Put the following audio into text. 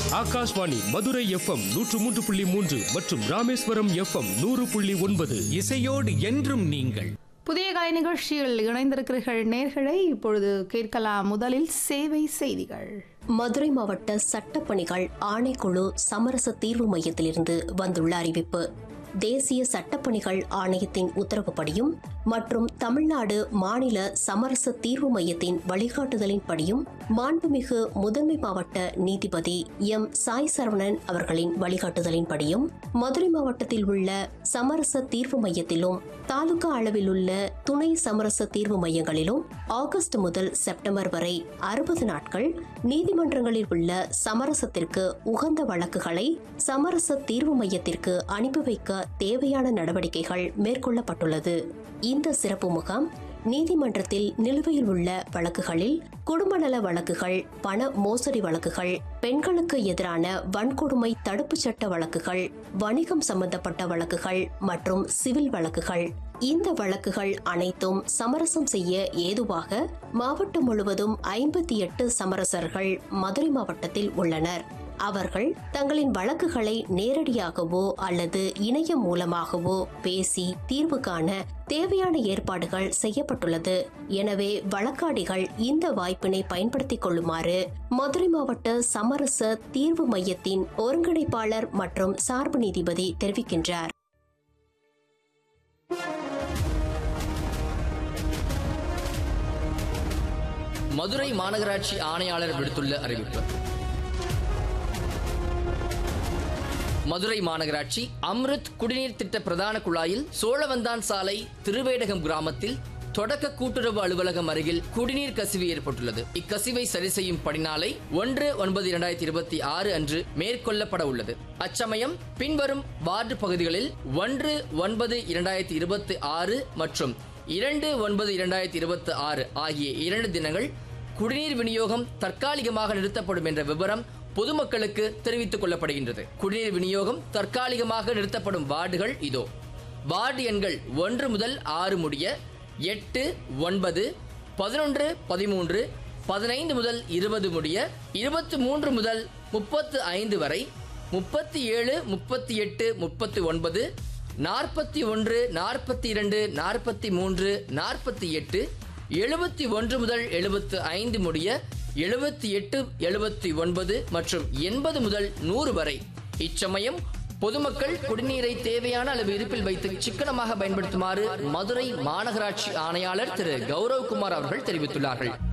Akashvani Madurai FM நூற்று மூன்று புள்ளி மூன்று மற்றும் ராமேஸ்வரம் எஃப்எம் நூறு புள்ளி ஒன்பது இசையோடு என்றும் நீங்கள் புதிய கலை நிகழ்ச்சியில் இணைந்திருக்கிறீர்கள் நேர்களை இப்பொழுது கேட்கலாம் முதலில் சேவை செய்திகள் மதுரை மாவட்ட சட்டப்பணிகள் ஆணைக்குழு சமரச தீர்வு மையத்திலிருந்து வந்துள்ள அறிவிப்பு தேசிய சட்டப்பணிகள் ஆணையத்தின் உத்தரவுப்படியும் மற்றும் தமிழ்நாடு மாநில சமரச தீர்வு மையத்தின் வழிகாட்டுதலின்படியும் மாண்புமிகு முதன்மை மாவட்ட நீதிபதி எம் சாய் சரவணன் அவர்களின் வழிகாட்டுதலின்படியும் மதுரை மாவட்டத்தில் உள்ள சமரச தீர்வு மையத்திலும் தாலுகா அளவில் உள்ள துணை சமரச தீர்வு மையங்களிலும் ஆகஸ்ட் முதல் செப்டம்பர் வரை அறுபது நாட்கள் நீதிமன்றங்களில் உள்ள சமரசத்திற்கு உகந்த வழக்குகளை சமரச தீர்வு மையத்திற்கு அனுப்பி வைக்க தேவையான நடவடிக்கைகள் மேற்கொள்ளப்பட்டுள்ளது இந்த சிறப்பு முகாம் நீதிமன்றத்தில் நிலுவையில் உள்ள வழக்குகளில் குடும்ப நல வழக்குகள் பண மோசடி வழக்குகள் பெண்களுக்கு எதிரான வன்கொடுமை தடுப்புச் சட்ட வழக்குகள் வணிகம் சம்பந்தப்பட்ட வழக்குகள் மற்றும் சிவில் வழக்குகள் இந்த வழக்குகள் அனைத்தும் சமரசம் செய்ய ஏதுவாக மாவட்டம் முழுவதும் ஐம்பத்தி எட்டு சமரசர்கள் மதுரை மாவட்டத்தில் உள்ளனர் அவர்கள் தங்களின் வழக்குகளை நேரடியாகவோ அல்லது இணையம் மூலமாகவோ பேசி தீர்வு காண தேவையான ஏற்பாடுகள் செய்யப்பட்டுள்ளது எனவே வழக்காடிகள் இந்த வாய்ப்பினை பயன்படுத்திக் கொள்ளுமாறு மதுரை மாவட்ட சமரச தீர்வு மையத்தின் ஒருங்கிணைப்பாளர் மற்றும் சார்பு நீதிபதி தெரிவிக்கின்றார் மதுரை மாநகராட்சி ஆணையாளர் விடுத்துள்ள அறிவிப்பு மதுரை மாநகராட்சி அம்ருத் குடிநீர் திட்ட பிரதான குழாயில் சோழவந்தான் சாலை திருவேடகம் கிராமத்தில் தொடக்க கூட்டுறவு அலுவலகம் அருகில் குடிநீர் கசிவு ஏற்பட்டுள்ளது இக்கசிவை சரி செய்யும் பணிநாளை ஒன்று ஒன்பது இரண்டாயிரத்தி இருபத்தி ஆறு அன்று மேற்கொள்ளப்பட உள்ளது அச்சமயம் பின்வரும் வார்டு பகுதிகளில் ஒன்று ஒன்பது இரண்டாயிரத்தி இருபத்தி ஆறு மற்றும் இரண்டு ஒன்பது இரண்டாயிரத்தி இருபத்தி ஆறு ஆகிய இரண்டு தினங்கள் குடிநீர் விநியோகம் தற்காலிகமாக நிறுத்தப்படும் என்ற விவரம் பொதுமக்களுக்கு தெரிவித்துக் கொள்ளப்படுகின்றது குடிநீர் விநியோகம் தற்காலிகமாக நிறுத்தப்படும் வார்டுகள் இதோ வார்டு எண்கள் ஒன்று முதல் ஆறு முடிய எட்டு ஒன்பது பதினொன்று பதிமூன்று பதினைந்து முதல் இருபது முடிய இருபத்தி மூன்று முதல் முப்பத்து ஐந்து வரை முப்பத்தி ஏழு முப்பத்தி எட்டு முப்பத்தி ஒன்பது நாற்பத்தி ஒன்று நாற்பத்தி இரண்டு நாற்பத்தி மூன்று நாற்பத்தி எட்டு எழுபத்தி ஒன்று முதல் எழுபத்து ஐந்து முடிய எழுபத்தி எட்டு எழுபத்தி ஒன்பது மற்றும் எண்பது முதல் நூறு வரை இச்சமயம் பொதுமக்கள் குடிநீரை தேவையான அளவு இருப்பில் வைத்து சிக்கனமாக பயன்படுத்துமாறு மதுரை மாநகராட்சி ஆணையாளர் திரு கௌரவ் குமார் அவர்கள் தெரிவித்துள்ளார்கள்